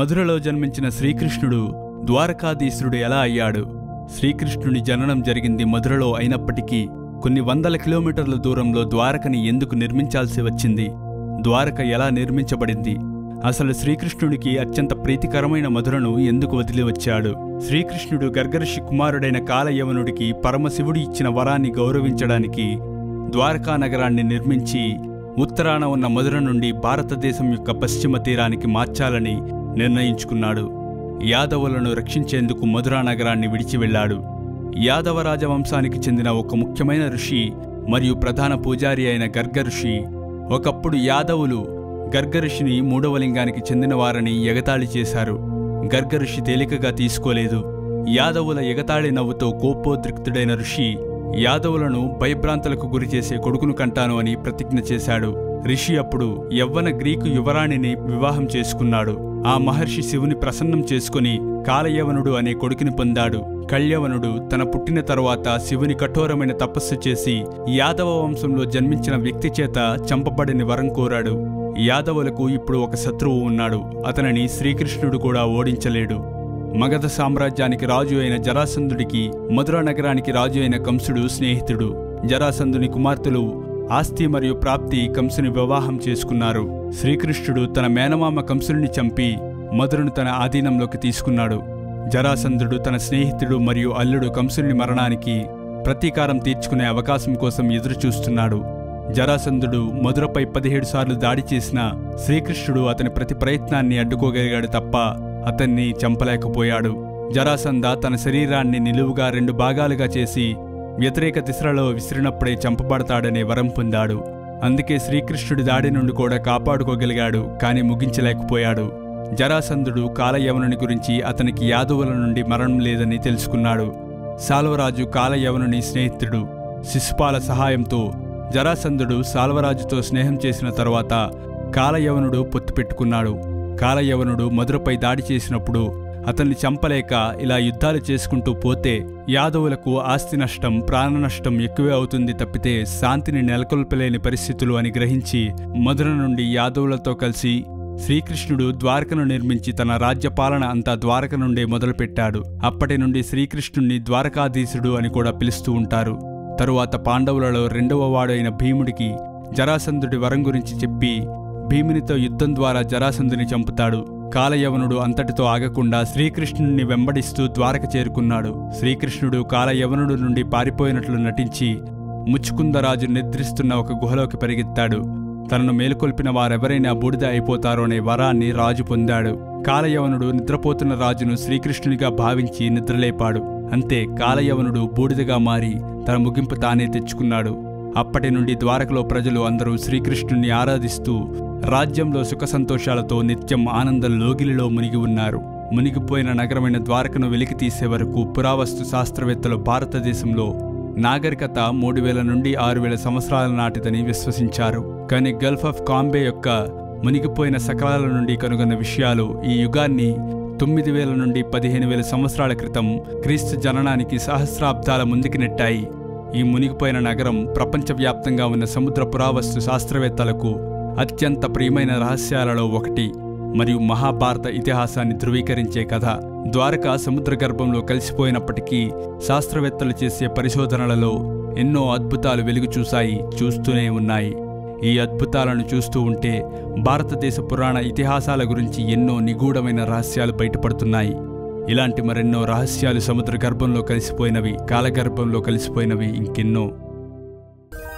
మధురలో జన్మించిన శ్రీకృష్ణుడు ద్వారకాధీశుడు ఎలా అయ్యాడు శ్రీకృష్ణుని జననం జరిగింది మధురలో అయినప్పటికీ కొన్ని వందల కిలోమీటర్ల దూరంలో ద్వారకని ఎందుకు నిర్మించాల్సి వచ్చింది ద్వారక ఎలా నిర్మించబడింది అసలు శ్రీకృష్ణుడికి అత్యంత ప్రీతికరమైన మధురను ఎందుకు వదిలి వచ్చాడు శ్రీకృష్ణుడు గర్గర్షి కుమారుడైన కాలయవనుడికి పరమశివుడు ఇచ్చిన వరాన్ని గౌరవించడానికి ద్వారకా నగరాన్ని నిర్మించి ఉత్తరాన ఉన్న మధుర నుండి భారతదేశం యొక్క పశ్చిమ తీరానికి మార్చాలని నిర్ణయించుకున్నాడు యాదవులను రక్షించేందుకు మధురా నగరాన్ని విడిచి వెళ్ళాడు యాదవ రాజవంశానికి చెందిన ఒక ముఖ్యమైన ఋషి మరియు ప్రధాన పూజారి అయిన గర్గ ఋషి ఒకప్పుడు యాదవులు గర్గ ఋషిని మూడవ లింగానికి చెందినవారని ఎగతాళి చేశారు గర్గ ఋషి తేలికగా తీసుకోలేదు యాదవుల ఎగతాళి నవ్వుతో కోపోద్రిక్తుడైన ఋషి యాదవులను భయభ్రాంతులకు గురిచేసే కొడుకును కంటాను అని ప్రతిజ్ఞ చేశాడు ఋషి అప్పుడు యవ్వన గ్రీకు యువరాణిని వివాహం చేసుకున్నాడు ఆ మహర్షి శివుని ప్రసన్నం చేసుకుని కాలయవనుడు అనే కొడుకుని పొందాడు కళ్యవనుడు తన పుట్టిన తరువాత శివుని కఠోరమైన తపస్సు చేసి యాదవ వంశంలో జన్మించిన వ్యక్తి చేత చంపబడిన వరం కోరాడు యాదవులకు ఇప్పుడు ఒక శత్రువు ఉన్నాడు అతనిని శ్రీకృష్ణుడు కూడా ఓడించలేడు మగధ సామ్రాజ్యానికి రాజు అయిన జరాసంధుడికి మధుర నగరానికి రాజు అయిన కంసుడు స్నేహితుడు జరాసంధుని కుమార్తెలు ఆస్తి మరియు ప్రాప్తి కంసుని వివాహం చేసుకున్నారు శ్రీకృష్ణుడు తన మేనమామ కంసుని చంపి మధురను తన ఆధీనంలోకి తీసుకున్నాడు జరాసంధుడు తన స్నేహితుడు మరియు అల్లుడు కంసుని మరణానికి ప్రతీకారం తీర్చుకునే అవకాశం కోసం ఎదురుచూస్తున్నాడు జరాసంధుడు మధురపై పదిహేడు సార్లు దాడి చేసిన శ్రీకృష్ణుడు అతని ప్రతి ప్రయత్నాన్ని అడ్డుకోగలిగాడు తప్ప అతన్ని చంపలేకపోయాడు జరాసంధ తన శరీరాన్ని నిలువుగా రెండు భాగాలుగా చేసి వ్యతిరేక దిశలలో విసిరినప్పుడే చంపబడతాడనే వరం పొందాడు అందుకే శ్రీకృష్ణుడి దాడి నుండి కూడా కాపాడుకోగలిగాడు కాని ముగించలేకపోయాడు జరాసంధుడు కాలయవనుని గురించి అతనికి యాదవుల నుండి మరణం లేదని తెలుసుకున్నాడు సాల్వరాజు కాలయవనుని స్నేహితుడు శిశుపాల సహాయంతో జరాసంధుడు సాల్వరాజుతో స్నేహం చేసిన తరువాత కాలయవనుడు పొత్తు పెట్టుకున్నాడు కాలయవనుడు మధురపై దాడి చేసినప్పుడు అతన్ని చంపలేక ఇలా యుద్ధాలు చేసుకుంటూ పోతే యాదవులకు ఆస్తి నష్టం ప్రాణ నష్టం ఎక్కువే అవుతుంది తప్పితే శాంతిని నెలకొల్పలేని పరిస్థితులు అని గ్రహించి మధుర నుండి యాదవులతో కలిసి శ్రీకృష్ణుడు ద్వారకను నిర్మించి తన రాజ్యపాలన అంతా ద్వారక నుండే మొదలుపెట్టాడు అప్పటి నుండి శ్రీకృష్ణుణ్ణి ద్వారకాధీశుడు అని కూడా పిలుస్తూ ఉంటారు తరువాత పాండవులలో రెండవ వాడైన భీముడికి జరాసంధుడి వరం గురించి చెప్పి భీమునితో యుద్ధం ద్వారా జరాసంధుని చంపుతాడు కాలయవనుడు అంతటితో ఆగకుండా శ్రీకృష్ణుణ్ణి వెంబడిస్తూ ద్వారక చేరుకున్నాడు శ్రీకృష్ణుడు కాలయవనుడు నుండి పారిపోయినట్లు నటించి ముచ్చుకుందరాజు నిద్రిస్తున్న ఒక గుహలోకి పరిగెత్తాడు తనను మేలుకొల్పిన వారెవరైనా బూడిద అయిపోతారోనే వరాన్ని రాజు పొందాడు కాలయవనుడు నిద్రపోతున్న రాజును శ్రీకృష్ణునిగా భావించి నిద్రలేపాడు అంతే కాలయవనుడు బూడిదగా మారి తన ముగింపు తానే తెచ్చుకున్నాడు అప్పటి నుండి ద్వారకలో ప్రజలు అందరూ శ్రీకృష్ణుణ్ణి ఆరాధిస్తూ రాజ్యంలో సుఖ సంతోషాలతో నిత్యం ఆనందం లోగిలిలో మునిగి ఉన్నారు మునిగిపోయిన నగరమైన ద్వారకను వెలికి తీసే వరకు పురావస్తు శాస్త్రవేత్తలు భారతదేశంలో నాగరికత మూడు వేల నుండి ఆరు వేల సంవత్సరాల నాటిదని విశ్వసించారు కానీ గల్ఫ్ ఆఫ్ కాంబే యొక్క మునిగిపోయిన సకలాల నుండి కనుగొన్న విషయాలు ఈ యుగాన్ని తొమ్మిది వేల నుండి పదిహేను వేల సంవత్సరాల క్రితం క్రీస్తు జననానికి సహస్రాబ్దాల ముందుకు నెట్టాయి ఈ మునిగిపోయిన నగరం ప్రపంచవ్యాప్తంగా ఉన్న సముద్ర పురావస్తు శాస్త్రవేత్తలకు అత్యంత ప్రియమైన రహస్యాలలో ఒకటి మరియు మహాభారత ఇతిహాసాన్ని ధృవీకరించే కథ ద్వారక సముద్ర గర్భంలో కలిసిపోయినప్పటికీ శాస్త్రవేత్తలు చేసే పరిశోధనలలో ఎన్నో అద్భుతాలు వెలుగు చూశాయి చూస్తూనే ఉన్నాయి ఈ అద్భుతాలను చూస్తూ ఉంటే భారతదేశ పురాణ ఇతిహాసాల గురించి ఎన్నో నిగూఢమైన రహస్యాలు బయటపడుతున్నాయి ఇలాంటి మరెన్నో రహస్యాలు సముద్ర గర్భంలో కలిసిపోయినవి కాలగర్భంలో కలిసిపోయినవి ఇంకెన్నో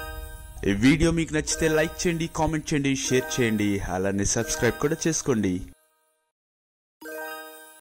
ఈ వీడియో మీకు నచ్చితే లైక్ చేయండి కామెంట్ చేయండి షేర్ చేయండి అలానే సబ్స్క్రైబ్ కూడా చేసుకోండి